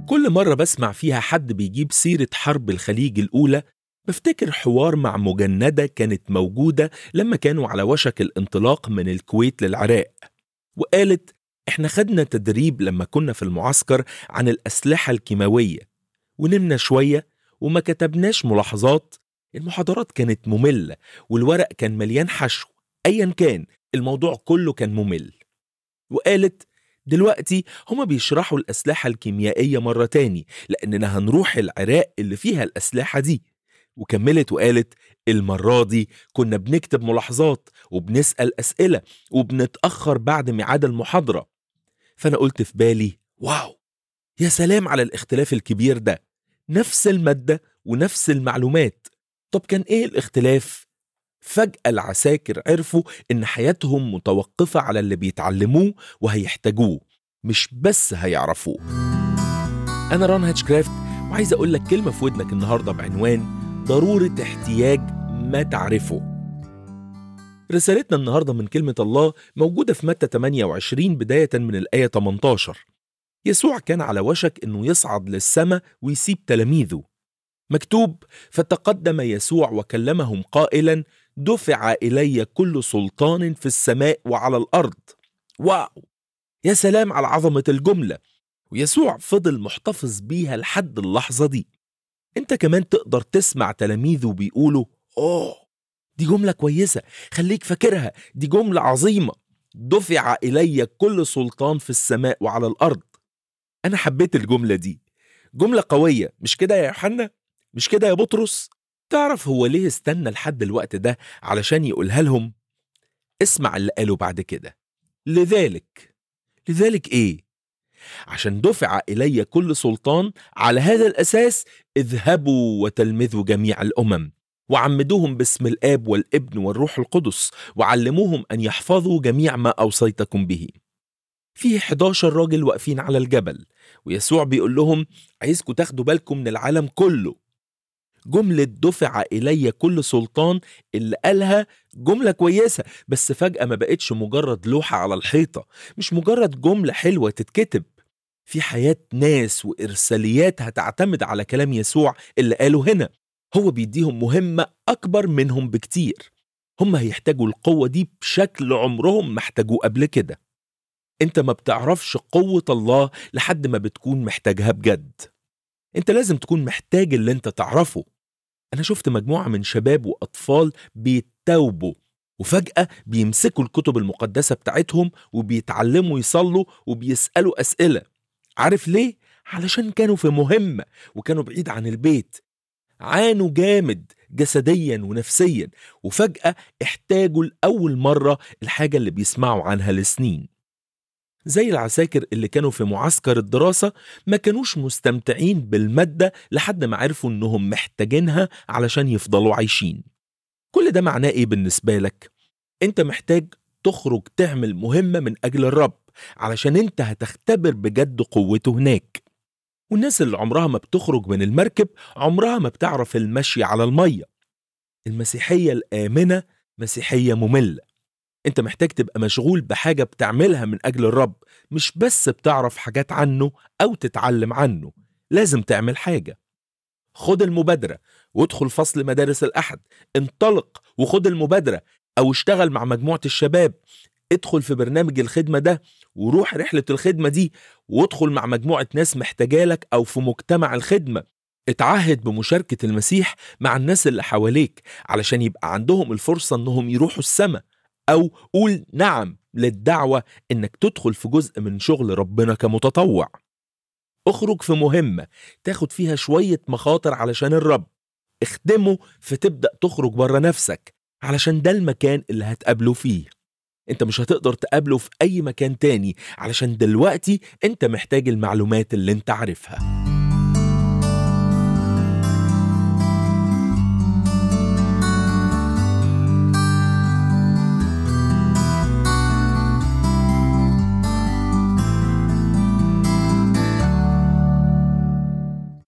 كل مرة بسمع فيها حد بيجيب سيرة حرب الخليج الأولى بفتكر حوار مع مجندة كانت موجودة لما كانوا على وشك الانطلاق من الكويت للعراق وقالت احنا خدنا تدريب لما كنا في المعسكر عن الأسلحة الكيماوية ونمنا شوية وما كتبناش ملاحظات المحاضرات كانت مملة والورق كان مليان حشو أيا كان الموضوع كله كان ممل وقالت دلوقتي هما بيشرحوا الأسلحة الكيميائية مرة تاني لأننا هنروح العراق اللي فيها الأسلحة دي وكملت وقالت المرة دي كنا بنكتب ملاحظات وبنسأل أسئلة وبنتأخر بعد ميعاد المحاضرة فأنا قلت في بالي واو يا سلام على الاختلاف الكبير ده نفس المادة ونفس المعلومات طب كان ايه الاختلاف؟ فجأة العساكر عرفوا إن حياتهم متوقفة على اللي بيتعلموه وهيحتاجوه مش بس هيعرفوه أنا ران هاتشكرافت وعايز أقول لك كلمة في ودنك النهاردة بعنوان ضرورة احتياج ما تعرفه رسالتنا النهاردة من كلمة الله موجودة في متى 28 بداية من الآية 18 يسوع كان على وشك إنه يصعد للسماء ويسيب تلاميذه مكتوب فتقدم يسوع وكلمهم قائلا دفع الي كل سلطان في السماء وعلى الارض واو يا سلام على عظمه الجمله ويسوع فضل محتفظ بيها لحد اللحظه دي انت كمان تقدر تسمع تلاميذه بيقولوا اوه دي جمله كويسه خليك فاكرها دي جمله عظيمه دفع الي كل سلطان في السماء وعلى الارض انا حبيت الجمله دي جمله قويه مش كده يا يوحنا مش كده يا بطرس تعرف هو ليه استنى لحد الوقت ده علشان يقولها لهم اسمع اللي قاله بعد كده لذلك لذلك ايه عشان دفع الي كل سلطان على هذا الاساس اذهبوا وتلمذوا جميع الامم وعمدوهم باسم الاب والابن والروح القدس وعلموهم ان يحفظوا جميع ما اوصيتكم به في 11 راجل واقفين على الجبل ويسوع بيقول لهم عايزكم تاخدوا بالكم من العالم كله جملة دفع إلي كل سلطان اللي قالها جملة كويسة بس فجأة ما بقتش مجرد لوحة على الحيطة مش مجرد جملة حلوة تتكتب في حياة ناس وإرساليات هتعتمد على كلام يسوع اللي قاله هنا هو بيديهم مهمة أكبر منهم بكتير هم هيحتاجوا القوة دي بشكل عمرهم ما احتاجوه قبل كده انت ما بتعرفش قوة الله لحد ما بتكون محتاجها بجد انت لازم تكون محتاج اللي انت تعرفه انا شفت مجموعة من شباب واطفال بيتوبوا وفجأة بيمسكوا الكتب المقدسة بتاعتهم وبيتعلموا يصلوا وبيسألوا أسئلة عارف ليه؟ علشان كانوا في مهمة وكانوا بعيد عن البيت عانوا جامد جسديا ونفسيا وفجأة احتاجوا لأول مرة الحاجة اللي بيسمعوا عنها لسنين زي العساكر اللي كانوا في معسكر الدراسة ما كانوش مستمتعين بالمادة لحد ما عرفوا انهم محتاجينها علشان يفضلوا عايشين كل ده معناه ايه بالنسبة لك؟ انت محتاج تخرج تعمل مهمة من أجل الرب علشان انت هتختبر بجد قوته هناك والناس اللي عمرها ما بتخرج من المركب عمرها ما بتعرف المشي على المية المسيحية الآمنة مسيحية مملة انت محتاج تبقى مشغول بحاجة بتعملها من أجل الرب مش بس بتعرف حاجات عنه أو تتعلم عنه لازم تعمل حاجة خد المبادرة وادخل فصل مدارس الأحد انطلق وخد المبادرة أو اشتغل مع مجموعة الشباب ادخل في برنامج الخدمة ده وروح رحلة الخدمة دي وادخل مع مجموعة ناس محتاجالك أو في مجتمع الخدمة اتعهد بمشاركة المسيح مع الناس اللي حواليك علشان يبقى عندهم الفرصة انهم يروحوا السماء أو قول نعم للدعوة إنك تدخل في جزء من شغل ربنا كمتطوع اخرج في مهمة تاخد فيها شوية مخاطر علشان الرب اخدمه فتبدأ تخرج بره نفسك علشان ده المكان اللي هتقابله فيه انت مش هتقدر تقابله في اي مكان تاني علشان دلوقتي انت محتاج المعلومات اللي انت عارفها